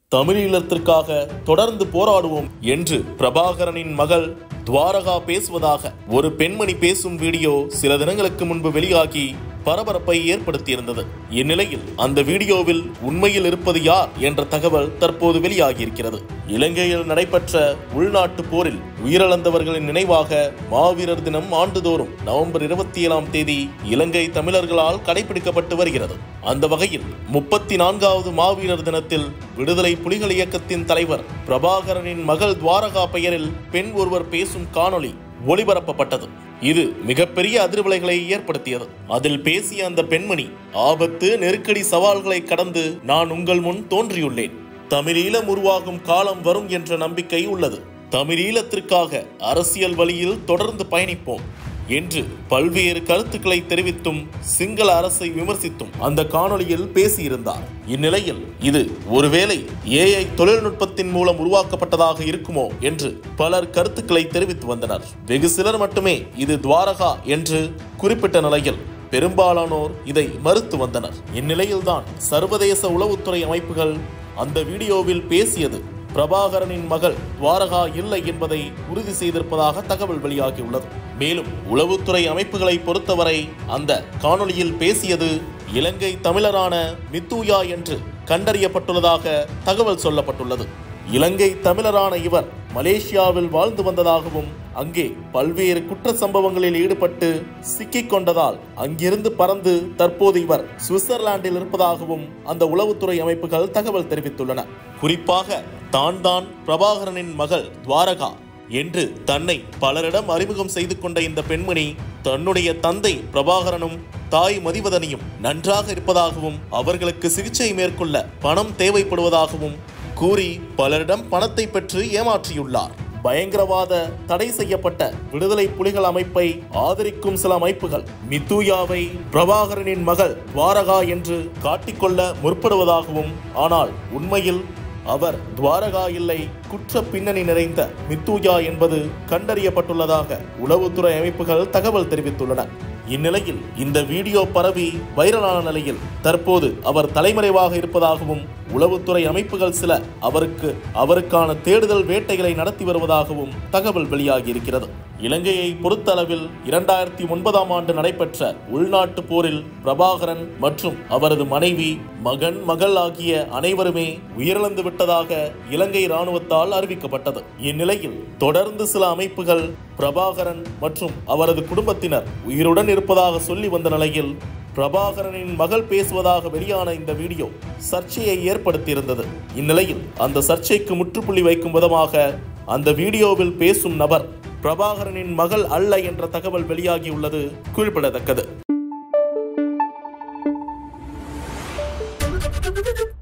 தமிழீழத்திற்காக தொடர்ந்து போராடுவோம் என்று பிரபாகரனின் மகள் துவாரகா பேசுவதாக ஒரு பெண்மணி பேசும் வீடியோ சில தினங்களுக்கு முன்பு வெளியாகி பரபரப்பை ஏற்படுத்தியிருந்தது இந்நிலையில் அந்த வீடியோவில் உண்மையில் இருப்பது யார் என்ற தகவல் தற்போது வெளியாகியிருக்கிறது இலங்கையில் நடைபெற்ற உள்நாட்டு போரில் உயிரிழந்தவர்களின் நினைவாக மாவீரர் தினம் ஆண்டுதோறும் நவம்பர் இருபத்தி ஏழாம் தேதி இலங்கை தமிழர்களால் கடைபிடிக்கப்பட்டு வருகிறது அந்த வகையில் முப்பத்தி நான்காவது மாவீரர் தினத்தில் விடுதலை புலிகள் இயக்கத்தின் தலைவர் பிரபாகரனின் மகள் துவாரகா பெயரில் பெண் ஒருவர் பேசும் காணொளி ஒளிபரப்பப்பட்டது இது மிகப்பெரிய அதிர்வலைகளை ஏற்படுத்தியது அதில் பேசிய அந்த பெண்மணி ஆபத்து நெருக்கடி சவால்களை கடந்து நான் உங்கள் முன் தோன்றியுள்ளேன் தமிழீழம் உருவாகும் காலம் வரும் என்ற நம்பிக்கை உள்ளது தமிழீழத்திற்காக அரசியல் வழியில் தொடர்ந்து பயணிப்போம் என்று பல்வேறு கருத்துக்களை தெரிவித்தும் சிங்கள அரசை விமர்சித்தும் அந்த காணொளியில் பேசியிருந்தார் இந்நிலையில் இது ஒருவேளை ஏஐ தொழில்நுட்பத்தின் மூலம் உருவாக்கப்பட்டதாக இருக்குமோ என்று பலர் கருத்துக்களை தெரிவித்து வந்தனர் வெகு சிலர் மட்டுமே இது துவாரகா என்று குறிப்பிட்ட நிலையில் பெரும்பாலானோர் இதை மறுத்து வந்தனர் இந்நிலையில்தான் சர்வதேச உளவுத்துறை அமைப்புகள் அந்த வீடியோவில் பேசியது பிரபாகரனின் மகள் துவாரகா இல்லை என்பதை உறுதி செய்திருப்பதாக தகவல் வெளியாகியுள்ளது மேலும் உளவுத்துறை அமைப்புகளை பொறுத்தவரை அந்த காணொளியில் பேசியது இலங்கை தமிழரான மித்தூயா என்று கண்டறியப்பட்டுள்ளதாக தகவல் சொல்லப்பட்டுள்ளது இலங்கை தமிழரான இவர் மலேசியாவில் வாழ்ந்து வந்ததாகவும் அங்கே பல்வேறு குற்ற சம்பவங்களில் ஈடுபட்டு சிக்கிக் கொண்டதால் அங்கிருந்து பறந்து தற்போது இவர் சுவிட்சர்லாந்தில் இருப்பதாகவும் அந்த உளவுத்துறை அமைப்புகள் தகவல் தெரிவித்துள்ளன குறிப்பாக தான் தான் பிரபாகரனின் மகள் துவாரகா என்று தன்னை பலரிடம் அறிமுகம் செய்து கொண்ட இந்த பெண்மணி தன்னுடைய தந்தை பிரபாகரனும் தாய் மதிவதனியும் நன்றாக இருப்பதாகவும் அவர்களுக்கு சிகிச்சை மேற்கொள்ள பணம் தேவைப்படுவதாகவும் கூறி பலரிடம் பணத்தை பெற்று ஏமாற்றியுள்ளார் பயங்கரவாத தடை செய்யப்பட்ட விடுதலை புலிகள் அமைப்பை ஆதரிக்கும் சில அமைப்புகள் மித்துயாவை பிரபாகரனின் மகள் துவாரகா என்று காட்டிக்கொள்ள முற்படுவதாகவும் ஆனால் உண்மையில் அவர் துவாரகா இல்லை குற்ற பின்னணி நிறைந்த மித்துயா என்பது கண்டறியப்பட்டுள்ளதாக உளவுத்துறை அமைப்புகள் தகவல் தெரிவித்துள்ளன இந்நிலையில் இந்த வீடியோ பரவி வைரலான நிலையில் தற்போது அவர் தலைமறைவாக இருப்பதாகவும் உளவுத்துறை அமைப்புகள் சில அவருக்கு அவருக்கான தேடுதல் வேட்டைகளை நடத்தி வருவதாகவும் தகவல் வெளியாகி இருக்கிறது இலங்கையை பொறுத்தளவில் இரண்டாயிரத்தி ஒன்பதாம் ஆண்டு நடைபெற்ற உள்நாட்டு போரில் பிரபாகரன் மற்றும் அவரது மனைவி மகன் மகள் ஆகிய அனைவருமே உயிரிழந்து விட்டதாக இலங்கை இராணுவத்தால் அறிவிக்கப்பட்டது இந்நிலையில் தொடர்ந்து சில அமைப்புகள் பிரபாகரன் மற்றும் அவரது குடும்பத்தினர் உயிருடன் இருப்பதாக சொல்லி வந்த நிலையில் பிரபாகரனின் மகள் பேசுவதாக வெளியான இந்த வீடியோ சர்ச்சையை ஏற்படுத்தியிருந்தது இந்நிலையில் அந்த சர்ச்சைக்கு முற்றுப்புள்ளி வைக்கும் விதமாக அந்த வீடியோவில் பேசும் நபர் பிரபாகரனின் மகள் அல்ல என்ற தகவல் வெளியாகியுள்ளது குறிப்பிடத்தக்கது